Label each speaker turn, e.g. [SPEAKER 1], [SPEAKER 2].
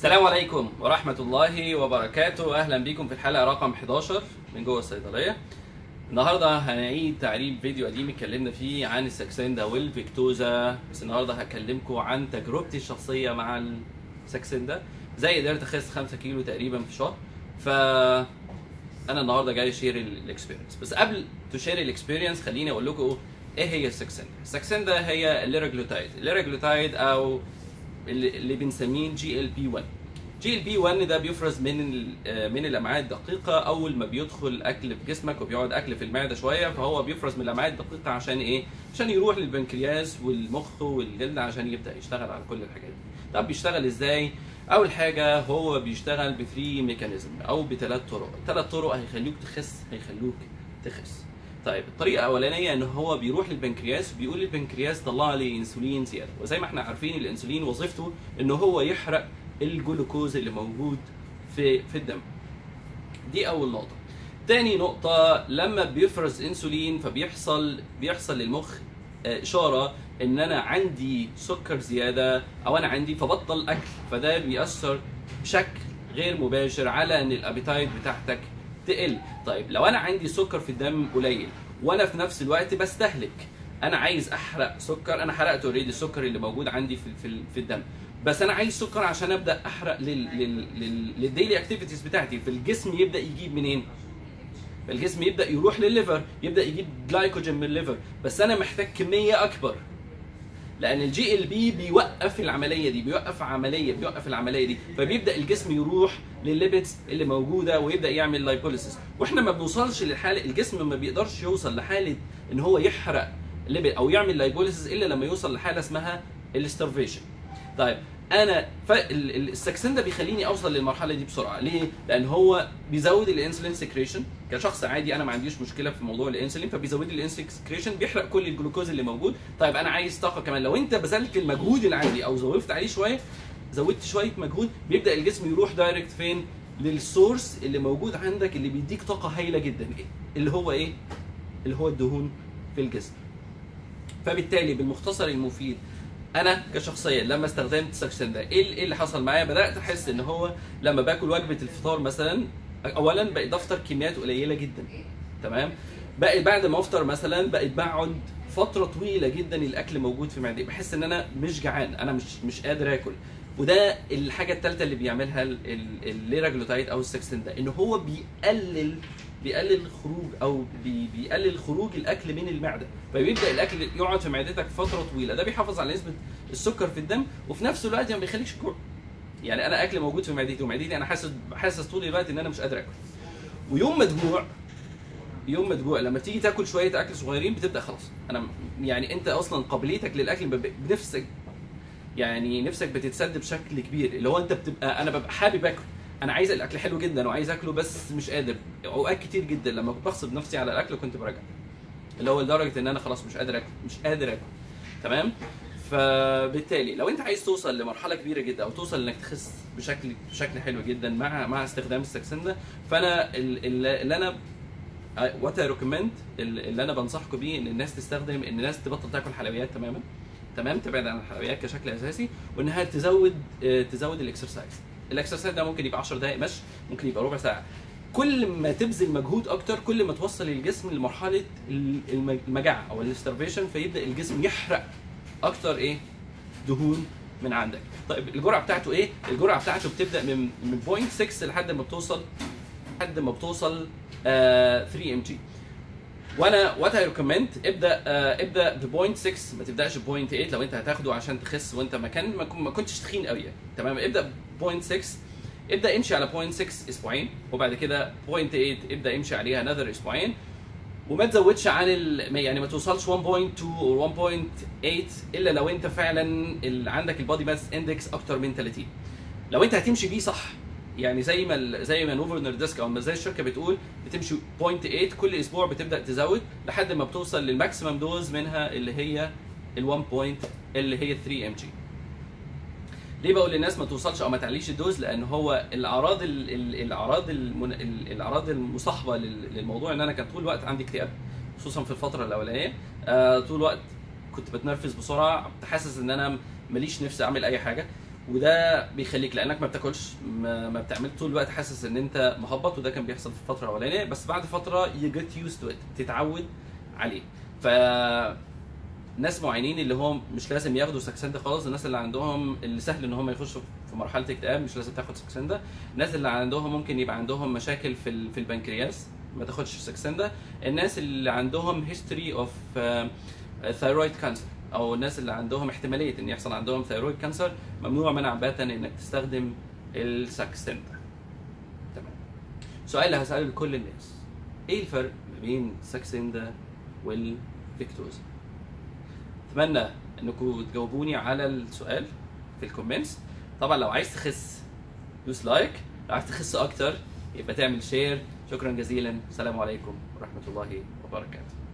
[SPEAKER 1] السلام عليكم ورحمة الله وبركاته أهلا بكم في الحلقة رقم 11 من جوه الصيدلية النهاردة هنعيد تعريب فيديو قديم اتكلمنا فيه عن الساكسندا والفيكتوزا بس النهاردة هكلمكم عن تجربتي الشخصية مع الساكسندا زي قدرت أخس 5 كيلو تقريبا في شهر ف انا النهارده جاي اشير الاكسبيرينس بس قبل تشير الاكسبيرينس خليني اقول لكم ايه هي الساكسندا الساكسندا هي الليراجلوتايد الليراجلوتايد او اللي, اللي بنسميه جي ال بي 1 جي ال بي 1 ده بيفرز من ال- من الامعاء الدقيقه اول ما بيدخل اكل في جسمك وبيقعد اكل في المعده شويه فهو بيفرز من الامعاء الدقيقه عشان ايه عشان يروح للبنكرياس والمخ والجلد عشان يبدا يشتغل على كل الحاجات دي طب بيشتغل ازاي اول حاجه هو بيشتغل بفري ميكانيزم او بثلاث طرق ثلاث طرق هيخليك تخس هيخلوك تخس طيب الطريقه الاولانيه ان هو بيروح للبنكرياس وبيقول للبنكرياس طلع لي انسولين زياده وزي ما احنا عارفين الانسولين وظيفته ان هو يحرق الجلوكوز اللي موجود في في الدم دي اول نقطه تاني نقطة لما بيفرز انسولين فبيحصل بيحصل للمخ آه، اشارة ان انا عندي سكر زيادة او انا عندي فبطل اكل فده بيأثر بشكل غير مباشر على ان الابيتايت بتاعتك تقل طيب لو انا عندي سكر في الدم قليل وانا في نفس الوقت بستهلك انا عايز احرق سكر انا حرقت اوريدي السكر اللي موجود عندي في في, في الدم بس انا عايز سكر عشان ابدا احرق لل لل لل للديلي اكتيفيتيز بتاعتي فالجسم يبدا يجيب منين فالجسم يبدا يروح للليفر يبدا يجيب جلايكوجين من الليفر بس انا محتاج كميه اكبر لان الجي ال بي بيوقف العمليه دي بيوقف عمليه بيوقف العمليه دي فبيبدا الجسم يروح للليبيدز اللي موجوده ويبدا يعمل لايبوليسيس واحنا ما بنوصلش للحاله الجسم ما بيقدرش يوصل لحاله ان هو يحرق ليبيد او يعمل لايبوليسيس الا لما يوصل لحاله اسمها الاسترفيشن طيب انا السكسين ده بيخليني اوصل للمرحله دي بسرعه ليه لان هو بيزود الانسولين سكريشن كشخص عادي انا ما عنديش مشكله في موضوع الانسولين فبيزود لي الانسولين سكريشن بيحرق كل الجلوكوز اللي موجود طيب انا عايز طاقه كمان لو انت بذلت المجهود العادي او زودت عليه شويه زودت شويه مجهود بيبدا الجسم يروح دايركت فين للسورس اللي موجود عندك اللي بيديك طاقه هايله جدا إيه؟ اللي هو ايه اللي هو الدهون في الجسم فبالتالي بالمختصر المفيد انا كشخصيا لما استخدمت ساكسين ده ايه إيه اللي حصل معايا بدات احس ان هو لما باكل وجبه الفطار مثلا اولا بقيت افطر كميات قليله جدا تمام بقى بعد ما افطر مثلا بقيت بقعد فتره طويله جدا الاكل موجود في معدتي بحس ان انا مش جعان انا مش مش قادر اكل وده الحاجه الثالثه اللي بيعملها ال- ال- الليراجلوتايد او السكسين ده ان هو بيقلل بيقلل الخروج او بي بيقلل خروج الاكل من المعده فبيبدا الاكل يقعد في معدتك فتره طويله ده بيحافظ على نسبه السكر في الدم وفي نفس الوقت ما بيخليكش جوع يعني انا اكل موجود في معدتي ومعدتي انا حاسس حاسس طول الوقت ان انا مش قادر اكل ويوم ما تجوع يوم ما تجوع لما تيجي تاكل شويه اكل صغيرين بتبدا خلاص انا يعني انت اصلا قابليتك للاكل ب- بنفسك يعني نفسك بتتسد بشكل كبير اللي هو انت بتبقى انا ببقى حابب اكل انا عايز الاكل حلو جدا وعايز اكله بس مش قادر اوقات كتير جدا لما كنت بغصب نفسي على الاكل كنت برجع اللي هو لدرجه ان انا خلاص مش قادر اكل مش قادر اكل تمام فبالتالي لو انت عايز توصل لمرحله كبيره جدا او توصل انك تخس بشكل بشكل حلو جدا مع مع استخدام السكسين ده فانا ال- ال- اللي انا وات اي ريكومند اللي انا بنصحكم بيه ان الناس تستخدم ان الناس تبطل تاكل حلويات تماما تمام تبعد عن الحلويات كشكل اساسي وانها تزود آه، تزود الاكسرسايز الاكسرسايز ده ممكن يبقى 10 دقائق مشي ممكن يبقى ربع ساعه كل ما تبذل مجهود اكتر كل ما توصل الجسم لمرحله الم- المجاعه او الاسترفيشن فيبدا الجسم يحرق اكتر ايه دهون من عندك طيب الجرعه بتاعته ايه الجرعه بتاعته بتبدا من من 0.6 لحد ما بتوصل لحد ما بتوصل آه 3 ام جي وانا وات اي ريكومند ابدا آه ابدا ب 0.6 ما تبداش ب 0.8 لو انت هتاخده عشان تخس وانت ما كان ما كن- ما كنتش تخين قوي يعني تمام ابدا ب 0.6 ابدا امشي على 0.6 اسبوعين وبعد كده 0.8 ابدا امشي عليها انذر اسبوعين وما تزودش عن ال... يعني ما توصلش 1.2 او 1.8 الا لو انت فعلا ال... عندك البادي ماس اندكس اكتر من 30 لو انت هتمشي بيه صح يعني زي ما ال- زي ما نوفر نردسك او ما زي الشركه بتقول بتمشي 0.8 كل اسبوع بتبدا تزود لحد ما بتوصل للماكسيمم دوز منها اللي هي ال 1 بوينت اللي هي 3 ام جي ليه بقول للناس ما توصلش او ما تعليش الدوز لان هو الاعراض ال- ال- الاعراض المن... ال- الاعراض المصاحبه لل- للموضوع ان انا كان طول الوقت عندي اكتئاب خصوصا في الفتره الاولانيه آه طول الوقت كنت بتنرفز بسرعه كنت حاسس ان انا ماليش نفسي اعمل اي حاجه وده بيخليك لانك ما بتاكلش ما, ما بتعمل طول الوقت حاسس ان انت مهبط وده كان بيحصل في الفتره الاولانيه بس بعد فتره يو جيت يوز تو تتعود عليه ف ناس معينين اللي هم مش لازم ياخدوا ساكسندا خالص الناس اللي عندهم اللي سهل ان هم يخشوا في مرحله اكتئاب مش لازم تاخد ساكسندا الناس اللي عندهم ممكن يبقى عندهم مشاكل في ال- في البنكرياس ما تاخدش ساكسندا الناس اللي عندهم هيستوري اوف ثايرويد كانسر او الناس اللي عندهم احتماليه ان يحصل عندهم ثايرويد كانسر ممنوع منع باتا انك تستخدم الساكسندا تمام سؤال اللي هساله لكل الناس ايه الفرق ما بين ساكسندا والفيكتوزا اتمنى انكم تجاوبوني على السؤال في الكومنتس طبعا لو عايز تخس دوس لايك لو عايز تخس اكتر يبقى تعمل شير شكرا جزيلا السلام عليكم ورحمه الله وبركاته